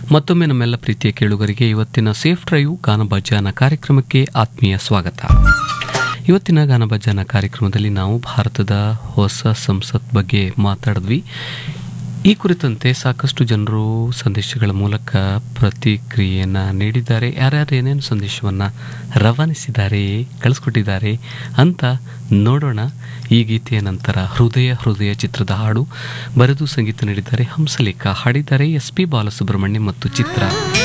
ಮತ್ತೊಮ್ಮೆ ನಮ್ಮೆಲ್ಲ ಪ್ರೀತಿಯ ಕೇಳುಗರಿಗೆ ಇವತ್ತಿನ ಸೇಫ್ ಡ್ರೈವ್ ಗಾನಭಜಾನ ಕಾರ್ಯಕ್ರಮಕ್ಕೆ ಆತ್ಮೀಯ ಸ್ವಾಗತ ಇವತ್ತಿನ ಗಾನಭಜಾನ ಕಾರ್ಯಕ್ರಮದಲ್ಲಿ ನಾವು ಭಾರತದ ಹೊಸ ಸಂಸತ್ ಬಗ್ಗೆ ಮಾತಾಡಿದ್ವಿ ಈ ಕುರಿತಂತೆ ಸಾಕಷ್ಟು ಜನರು ಸಂದೇಶಗಳ ಮೂಲಕ ಪ್ರತಿಕ್ರಿಯೆಯನ್ನು ನೀಡಿದ್ದಾರೆ ಯಾರ್ಯಾರು ಏನೇನು ಸಂದೇಶವನ್ನು ರವಾನಿಸಿದ್ದಾರೆ ಕಳಿಸ್ಕೊಟ್ಟಿದ್ದಾರೆ ಅಂತ ನೋಡೋಣ ಈ ಗೀತೆಯ ನಂತರ ಹೃದಯ ಹೃದಯ ಚಿತ್ರದ ಹಾಡು ಬರೆದು ಸಂಗೀತ ನೀಡಿದ್ದಾರೆ ಹಂಸಲೇಖ ಹಾಡಿದ್ದಾರೆ ಎಸ್ ಪಿ ಬಾಲಸುಬ್ರಹ್ಮಣ್ಯ ಮತ್ತು ಚಿತ್ರ